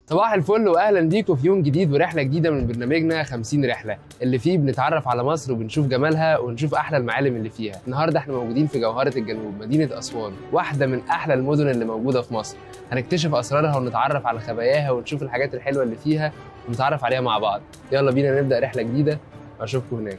صباح الفل واهلا بيكم في يوم جديد ورحله جديده من برنامجنا 50 رحله اللي فيه بنتعرف على مصر وبنشوف جمالها ونشوف احلى المعالم اللي فيها النهارده احنا موجودين في جوهره الجنوب مدينه اسوان واحده من احلى المدن اللي موجوده في مصر هنكتشف اسرارها ونتعرف على خباياها ونشوف الحاجات الحلوه اللي فيها ونتعرف عليها مع بعض يلا بينا نبدا رحله جديده واشوفكم هناك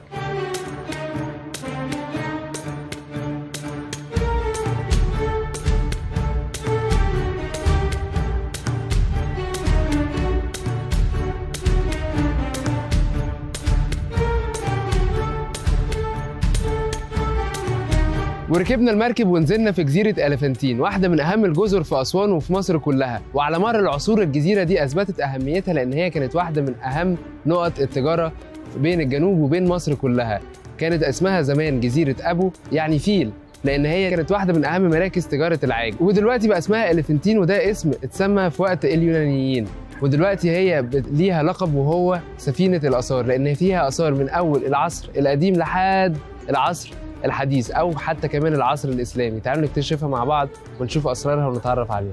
وركبنا المركب ونزلنا في جزيرة ألفنتين واحدة من أهم الجزر في أسوان وفي مصر كلها وعلى مر العصور الجزيرة دي أثبتت أهميتها لأن هي كانت واحدة من أهم نقط التجارة بين الجنوب وبين مصر كلها كانت اسمها زمان جزيرة أبو يعني فيل لأن هي كانت واحدة من أهم مراكز تجارة العاج ودلوقتي بقى اسمها ألفنتين وده اسم اتسمى في وقت اليونانيين ودلوقتي هي بت- ليها لقب وهو سفينة الآثار لأن فيها آثار من أول العصر القديم لحد العصر الحديث او حتى كمان العصر الاسلامي تعالوا نكتشفها مع بعض ونشوف اسرارها ونتعرف عليها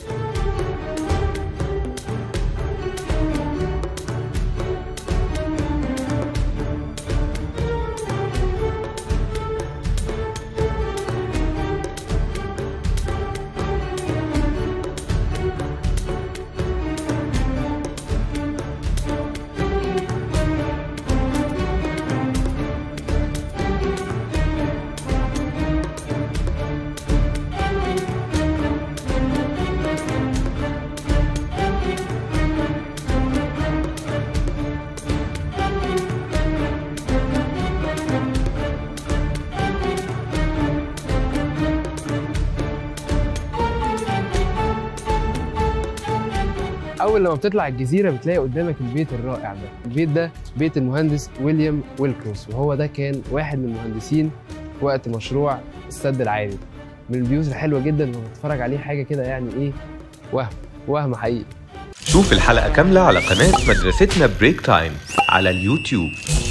اول لما بتطلع الجزيره بتلاقي قدامك البيت الرائع ده البيت ده بيت المهندس ويليام ويلكروس وهو ده كان واحد من المهندسين في وقت مشروع السد العالي من البيوت الحلوه جدا لما بتتفرج عليه حاجه كده يعني ايه وهم وهم حقيقي شوف الحلقة كاملة على قناة مدرستنا بريك تايم على اليوتيوب